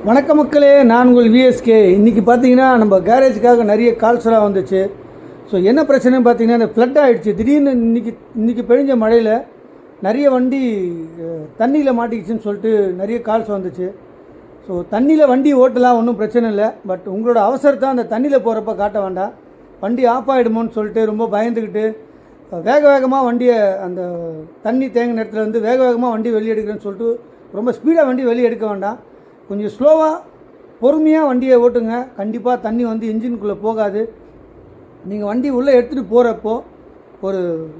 வணக்க மக்களே நான் உங்கள் விஎஸ்கே இன்றைக்கி பார்த்தீங்கன்னா நம்ம கேரேஜுக்காக நிறைய கால்ஸ்லாம் வந்துச்சு ஸோ என்ன பிரச்சனைன்னு பார்த்தீங்கன்னா இந்த ஃப்ளட் ஆகிடுச்சு திடீர்னு இன்னைக்கு இன்னைக்கு பெழிஞ்ச மழையில் நிறைய வண்டி தண்ணியில் மாட்டிக்கிச்சுன்னு சொல்லிட்டு நிறைய கால்ஸ் வந்துச்சு ஸோ தண்ணியில் வண்டி ஓட்டலாம் ஒன்றும் பிரச்சனை இல்லை பட் உங்களோட அவசரத்தை அந்த தண்ணியில் போகிறப்ப காட்ட வேண்டாம் வண்டி ஆஃப் ஆகிடுமோன்னு சொல்லிட்டு ரொம்ப பயந்துக்கிட்டு வேக வேகமாக வண்டியை அந்த தண்ணி தேங்கின இடத்துல வந்து வேக வேகமாக வண்டி வெளியே எடுக்கிறேன்னு சொல்லிட்டு ரொம்ப ஸ்பீடாக வண்டி வெளியே எடுக்க வேண்டாம் கொஞ்சம் ஸ்லோவாக பொறுமையாக வண்டியை ஓட்டுங்க கண்டிப்பாக தண்ணி வந்து இன்ஜினுக்குள்ளே போகாது நீங்கள் வண்டி உள்ளே எடுத்துகிட்டு போகிறப்போ ஒரு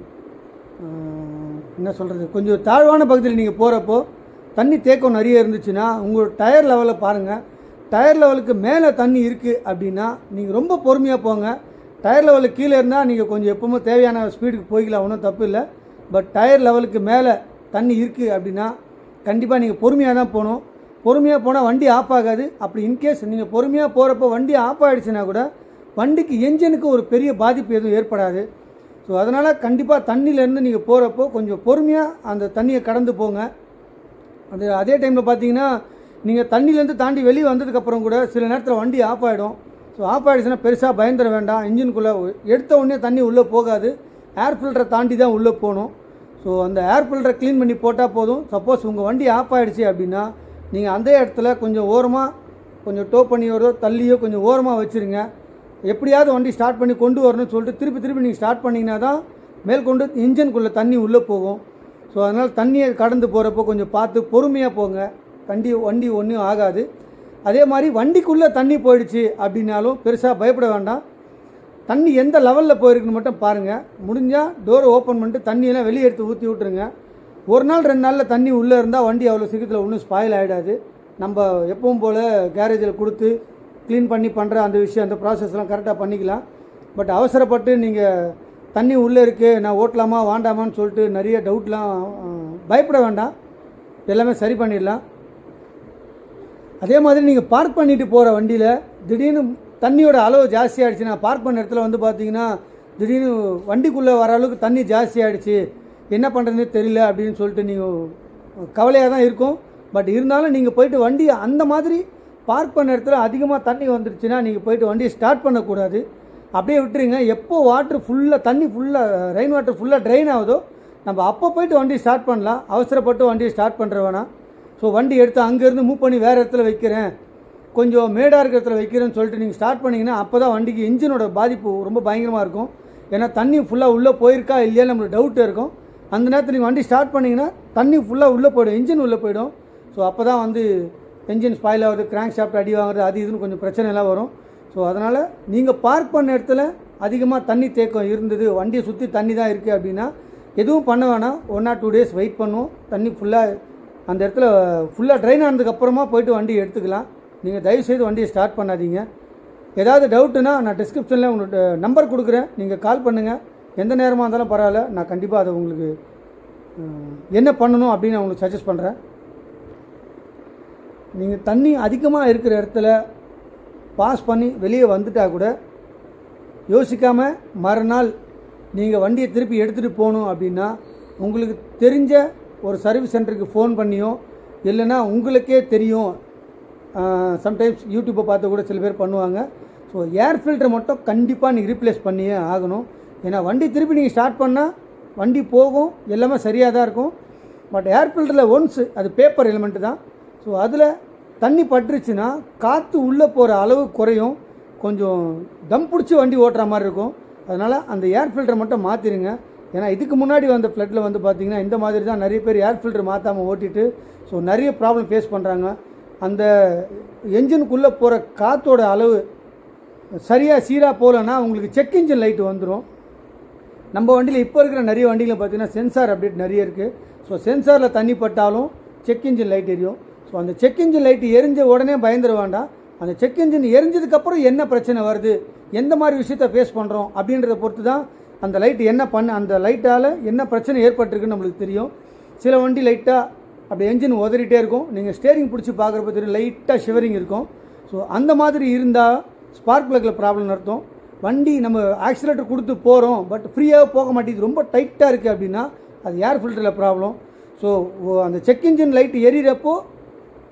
ஆஹ், என்ன சொல்கிறது கொஞ்சம் தாழ்வான பகுதியில் நீங்கள் போகிறப்போ தண்ணி தேக்கம் நிறைய இருந்துச்சுன்னா உங்கள் டயர் லெவலில் பாருங்கள் டயர் லெவலுக்கு மேலே தண்ணி இருக்குது அப்படின்னா நீங்கள் ரொம்ப பொறுமையாக போங்க டயர் லெவலுக்கு கீழே இருந்தால் நீங்கள் கொஞ்சம் எப்பவுமே தேவையான ஸ்பீடுக்கு போய்க்கலாம் ஒன்றும் தப்பு இல்லை பட் டயர் லெவலுக்கு மேலே தண்ணி இருக்குது அப்படின்னா கண்டிப்பாக நீங்கள் பொறுமையாக தான் போகணும் பொறுமையாக போனால் வண்டி ஆஃப் ஆகாது அப்படி இன்கேஸ் நீங்கள் பொறுமையாக போகிறப்போ வண்டி ஆஃப் ஆகிடுச்சுன்னா கூட வண்டிக்கு என்ஜினுக்கு ஒரு பெரிய பாதிப்பு எதுவும் ஏற்படாது ஸோ அதனால் கண்டிப்பாக தண்ணியிலேருந்து நீங்கள் போகிறப்போ கொஞ்சம் பொறுமையாக அந்த தண்ணியை கடந்து போங்க அது அதே டைமில் பார்த்தீங்கன்னா நீங்கள் தண்ணியிலேருந்து தாண்டி வெளியே வந்ததுக்கப்புறம் கூட சில நேரத்தில் வண்டி ஆஃப் ஆகிடும் ஸோ ஆஃப் ஆகிடுச்சுன்னா பெருசாக பயந்துட வேண்டாம் இன்ஜினுக்குள்ளே எடுத்த உடனே தண்ணி உள்ளே போகாது ஏர் ஃபில்டரை தாண்டி தான் உள்ளே போகணும் ஸோ அந்த ஏர் ஃபில்டரை க்ளீன் பண்ணி போட்டால் போதும் சப்போஸ் உங்கள் வண்டி ஆஃப் ஆகிடுச்சு அப்படின்னா நீங்கள் அந்த இடத்துல கொஞ்சம் ஓரமாக கொஞ்சம் டோ பண்ணியோரோ தள்ளியோ கொஞ்சம் ஓரமாக வச்சுருங்க எப்படியாவது வண்டி ஸ்டார்ட் பண்ணி கொண்டு வரணும்னு சொல்லிட்டு திருப்பி திருப்பி நீங்கள் ஸ்டார்ட் பண்ணிங்கன்னா தான் மேற்கொண்டு இன்ஜினுக்குள்ளே தண்ணி உள்ளே போகும் ஸோ அதனால் தண்ணியை கடந்து போகிறப்போ கொஞ்சம் பார்த்து பொறுமையாக போங்க வண்டி வண்டி ஒன்றும் ஆகாது அதே மாதிரி வண்டிக்குள்ளே தண்ணி போயிடுச்சு அப்படின்னாலும் பெருசாக பயப்பட வேண்டாம் தண்ணி எந்த லெவலில் போயிருக்குன்னு மட்டும் பாருங்கள் முடிஞ்சால் டோரை ஓப்பன் பண்ணிட்டு தண்ணியெல்லாம் வெளியே எடுத்து ஊற்றி விட்ருங்க ஒரு நாள் ரெண்டு நாளில் தண்ணி உள்ளே இருந்தால் வண்டி அவ்வளோ சீக்கிரத்தில் ஒன்றும் ஸ்பாயில் ஆகிடாது நம்ம எப்பவும் போல் கேரேஜில் கொடுத்து க்ளீன் பண்ணி பண்ணுற அந்த விஷயம் அந்த ப்ராசஸ்லாம் கரெக்டாக பண்ணிக்கலாம் பட் அவசரப்பட்டு நீங்கள் தண்ணி உள்ளே இருக்குது நான் ஓட்டலாமா வாண்டாமான்னு சொல்லிட்டு நிறைய டவுட்லாம் அஹ், பயப்பட வேண்டாம் எல்லாமே சரி பண்ணிடலாம் அதே மாதிரி நீங்கள் பார்க் பண்ணிட்டு போகிற வண்டியில் திடீர்னு தண்ணியோட அளவு ஜாஸ்தி ஆயிடுச்சுன்னா பார்க் பண்ண இடத்துல வந்து பார்த்தீங்கன்னா திடீர்னு வண்டிக்குள்ளே வர அளவுக்கு தண்ணி ஜாஸ்தி ஆயிடுச்சு என்ன பண்ணுறதுனே தெரியல அப்படின்னு சொல்லிட்டு நீங்கள் கவலையாக தான் இருக்கும் பட் இருந்தாலும் நீங்கள் போயிட்டு வண்டி அந்த மாதிரி பார்க் பண்ண இடத்துல அதிகமாக தண்ணி வந்துருச்சுன்னா நீங்கள் போயிட்டு வண்டியை ஸ்டார்ட் பண்ணக்கூடாது அப்படியே விட்டுருங்க எப்போ வாட்ரு ஃபுல்லாக தண்ணி ஃபுல்லாக ரெயின் வாட்டர் ஃபுல்லாக ட்ரெயின் ஆகுதோ நம்ம அப்போ போயிட்டு வண்டி ஸ்டார்ட் பண்ணலாம் அவசரப்பட்டு வண்டியை ஸ்டார்ட் பண்ணுற வேணாம் ஸோ வண்டி எடுத்து அங்கேருந்து மூவ் பண்ணி வேறு இடத்துல வைக்கிறேன் கொஞ்சம் மேடாக இருக்கிற இடத்துல வைக்கிறேன்னு சொல்லிட்டு நீங்கள் ஸ்டார்ட் பண்ணிங்கன்னா அப்போ தான் வண்டிக்கு இன்ஜினோட பாதிப்பு ரொம்ப பயங்கரமாக இருக்கும் ஏன்னா தண்ணி ஃபுல்லாக உள்ளே போயிருக்கா இல்லையா நம்மளுக்கு டவுட் இருக்கும் அந்த நேரத்தில் நீங்கள் வண்டி ஸ்டார்ட் பண்ணிங்கன்னா தண்ணி ஃபுல்லாக உள்ளே போயிடும் இன்ஜின் உள்ளே போயிடும் ஸோ அப்போ தான் வந்து என்ஜின் ஸ்பாயில் ஆகுது கிராங்க் ஷாஃப்ட் அடி வாங்குறது அது இதுன்னு கொஞ்சம் பிரச்சனை எல்லாம் வரும் ஸோ அதனால் நீங்கள் பார்க் பண்ண இடத்துல அதிகமாக தண்ணி தேக்கம் இருந்தது வண்டியை சுற்றி தண்ணி தான் இருக்குது அப்படின்னா எதுவும் பண்ண வேணாம் one or two days wait பண்ணுவோம் தண்ணி ஃபுல்லாக அந்த இடத்துல ஃபுல்லாக ட்ரைன் ஆனதுக்கப்புறமா போயிட்டு வண்டி எடுத்துக்கலாம் நீங்கள் தயவுசெய்து வண்டியை ஸ்டார்ட் பண்ணாதீங்க ஏதாவது டவுட்டுனா நான் டிஸ்கிரிப்ஷனில் உங்களோட நம்பர் கொடுக்குறேன் நீங்கள் கால் பண்ணுங்கள் எந்த நேரமாக இருந்தாலும் பரவாயில்ல நான் கண்டிப்பாக அதை உங்களுக்கு அஹ், என்ன பண்ணணும் அப்படின்னு நான் உங்களுக்கு சஜஸ்ட் பண்ணுறேன் நீங்கள் தண்ணி அதிகமாக இருக்கிற இடத்துல பாஸ் பண்ணி வெளியே வந்துட்டா கூட யோசிக்காமல் மறுநாள் நீங்கள் வண்டியை திருப்பி எடுத்துகிட்டு போகணும் அப்படின்னா உங்களுக்கு தெரிஞ்ச ஒரு சர்வீஸ் சென்டருக்கு ஃபோன் பண்ணியோ இல்லைன்னா உங்களுக்கே தெரியும் சம்டைம்ஸ் யூடியூப்பை பார்த்து கூட சில பேர் பண்ணுவாங்க ஸோ ஏர் ஃபில்டர் மட்டும் கண்டிப்பாக நீங்கள் ரீப்ளேஸ் பண்ணியே ஆகணும் ஏன்னா வண்டி திருப்பி நீங்கள் ஸ்டார்ட் பண்ணால் வண்டி போகும் எல்லாமே சரியாக தான் இருக்கும் பட் ஏர் ஃபில்டரில் ஒன்ஸ் அது பேப்பர் எலிமெண்ட்டு தான் ஸோ அதில் தண்ணி பட்டுருச்சுன்னா காற்று உள்ளே போகிற அளவு குறையும் கொஞ்சம் தம் பிடிச்சி வண்டி ஓட்டுற மாதிரி இருக்கும் அதனால் அந்த ஏர் ஃபில்டரை மட்டும் மாற்றிடுங்க ஏன்னா இதுக்கு முன்னாடி வந்த ஃப்ளட்டில் வந்து பார்த்தீங்கன்னா இந்த மாதிரி தான் நிறைய பேர் ஏர் ஃபில்டர் மாற்றாமல் ஓட்டிட்டு ஸோ நிறைய ப்ராப்ளம் ஃபேஸ் பண்ணுறாங்க அந்த என்ஜினுக்குள்ளே போகிற காற்றோட அளவு சரியாக சீராக போகலன்னா உங்களுக்கு செக் இன்ஜின் லைட்டு வந்துடும் நம்ம வண்டியில் இப்போ இருக்கிற நிறைய வண்டியில் பார்த்தீங்கன்னா சென்சார் அப்டேட் நிறைய இருக்குது ஸோ சென்சாரில் தண்ணி பட்டாலும் செக் இன்ஜின் லைட் எரியும் ஸோ அந்த செக் இன்ஜின் லைட் எரிஞ்ச உடனே பயந்துட வேண்டாம் அந்த செக் இன்ஜின் எரிஞ்சதுக்கப்புறம் என்ன பிரச்சனை வருது எந்த மாதிரி விஷயத்த ஃபேஸ் பண்ணுறோம் அப்படின்றத பொறுத்து தான் அந்த லைட் என்ன பண்ண அந்த லைட்டால் என்ன பிரச்சனை ஏற்பட்டிருக்குன்னு நம்மளுக்கு தெரியும் சில வண்டி லைட்டாக அப்படி என்ஜின் உதறிட்டே இருக்கும் நீங்கள் ஸ்டேரிங் பிடிச்சி பார்க்குறப்ப தெரியும் லைட்டாக ஷிவரிங் இருக்கும் ஸோ அந்த மாதிரி இருந்தால் ஸ்பார்க் ப்ளக்கில் ப்ராப்ளம் அர்த்தம் வண்டி நம்ம ஆக்சிலேட்டர் கொடுத்து போகிறோம் பட் ஃப்ரீயாக போக மாட்டேங்குது ரொம்ப டைட்டாக இருக்குது அப்படின்னா அது ஏர் ஃபில்டரில் ப்ராப்ளம் ஸோ அந்த செக் இன்ஜின் லைட் எரியறப்போ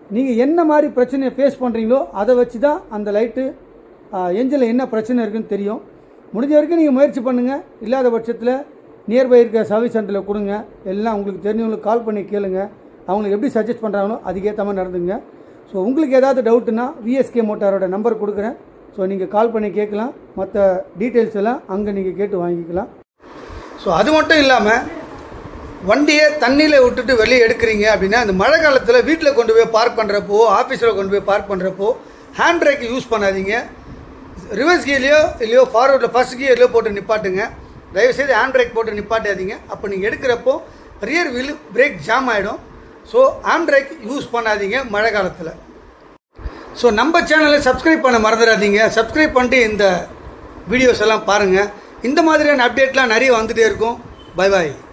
நீங்கள் என்ன மாதிரி பிரச்சனையை ஃபேஸ் பண்ணுறீங்களோ அதை வச்சு தான் அந்த லைட்டு என்ஜினில் என்ன பிரச்சனை இருக்குன்னு தெரியும் முடிஞ்ச வரைக்கும் நீங்கள் முயற்சி பண்ணுங்கள் இல்லாத பட்சத்தில் நியர்பை இருக்க சர்வீஸ் சென்டரில் கொடுங்க எல்லாம் உங்களுக்கு தெரிஞ்சவங்களுக்கு கால் பண்ணி கேளுங்க அவங்களுக்கு எப்படி சஜஸ்ட் பண்ணுறாங்களோ அதுக்கேற்ற மாதிரி நடந்துங்க ஸோ உங்களுக்கு ஏதாவது டவுட்டுன்னா விஎஸ்கே மோட்டாரோட நம்பர் கொடுக்குறேன் ஸோ நீங்கள் கால் பண்ணி கேட்கலாம் மற்ற டீட்டெயில்ஸ் எல்லாம் அங்கே நீங்கள் கேட்டு வாங்கிக்கலாம் ஸோ அது மட்டும் இல்லாமல் வண்டியை தண்ணியில் விட்டுட்டு வெளியே எடுக்கிறீங்க அப்படின்னா இந்த மழை காலத்தில் வீட்டில் கொண்டு போய் பார்க் பண்ணுறப்போ ஆஃபீஸில் கொண்டு போய் பார்க் பண்ணுறப்போ ஹேண்ட் பிரேக் யூஸ் பண்ணாதீங்க ரிவர்ஸ் கியர்லையோ இல்லையோ ஃபார்வர்டில் ஃபர்ஸ்ட் கியர்லையோ போட்டு நிப்பாட்டுங்க தயவுசெய்து ஹேண்ட் பிரேக் போட்டு நிப்பாட்டாதீங்க அப்போ நீங்கள் எடுக்கிறப்போ ரியர் வீல் பிரேக் ஜாம் ஆகிடும் ஸோ ஹேண்ட் பிரேக் யூஸ் பண்ணாதீங்க மழை காலத்தில் ஸோ நம்ம சேனலை சப்ஸ்கிரைப் பண்ண மறந்துடாதீங்க சப்ஸ்கிரைப் பண்ணிட்டு இந்த வீடியோஸ் எல்லாம் பாருங்கள் இந்த மாதிரியான அப்டேட்லாம் நிறைய வந்துகிட்டே இருக்கும் பை பாய்